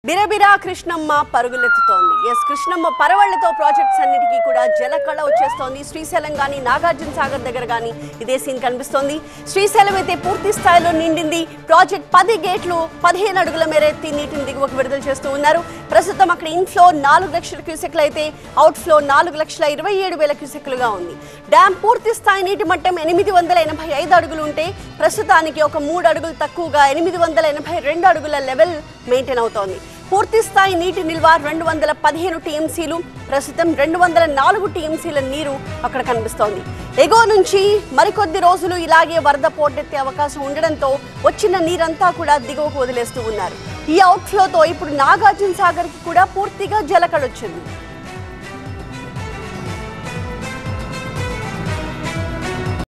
బిరబిరా కృష్ణమ్మ పరుగులెత్తుతోంది ఎస్ కృష్ణమ్మ పరవళ్లతో ప్రాజెక్ట్స్ అన్నిటికీ కూడా జలకళ వచ్చేస్తోంది శ్రీశైలం కానీ నాగార్జున సాగర్ దగ్గర కానీ ఇదే సీన్ కనిపిస్తోంది శ్రీశైలం అయితే పూర్తి స్థాయిలో నిండింది ప్రాజెక్ట్ పది గేట్లు పదిహేను అడుగుల మేర ఎత్తి నీటిని దిగువకు విడుదల చేస్తూ ఉన్నారు ప్రస్తుతం అక్కడ ఇన్ఫ్లో నాలుగు లక్షల క్యూసెక్లు అయితే అవుట్ ఫ్లో నాలుగు లక్షల ఇరవై ఏడు వేల క్యూసెక్లుగా ఉంది డ్యామ్ పూర్తి స్థాయి నీటి మట్టం ఎనిమిది వందల ఎనభై ఐదు అడుగులు ఉంటే ప్రస్తుతానికి ఒక మూడు అడుగులు తక్కువగా ఎనిమిది వందల ఎనభై రెండు అడుగుల లెవెల్ మెయింటైన్ అవుతోంది పూర్తి స్థాయి నీటి నిల్వ రెండు వందల పదిహేను టీఎంసీలు ప్రస్తుతం రెండు వందల నాలుగు టీఎంసీల నీరు అక్కడ కనిపిస్తోంది ఎగువ నుంచి మరికొద్ది రోజులు ఇలాగే వరద పోటెత్తే అవకాశం ఉండడంతో వచ్చిన నీరంతా కూడా దిగువకు వదిలేస్తూ ఉన్నారు ఈ అవుట్ఫ్లోతో ఇప్పుడు నాగార్జున సాగర్కి కూడా పూర్తిగా జలకళ వచ్చింది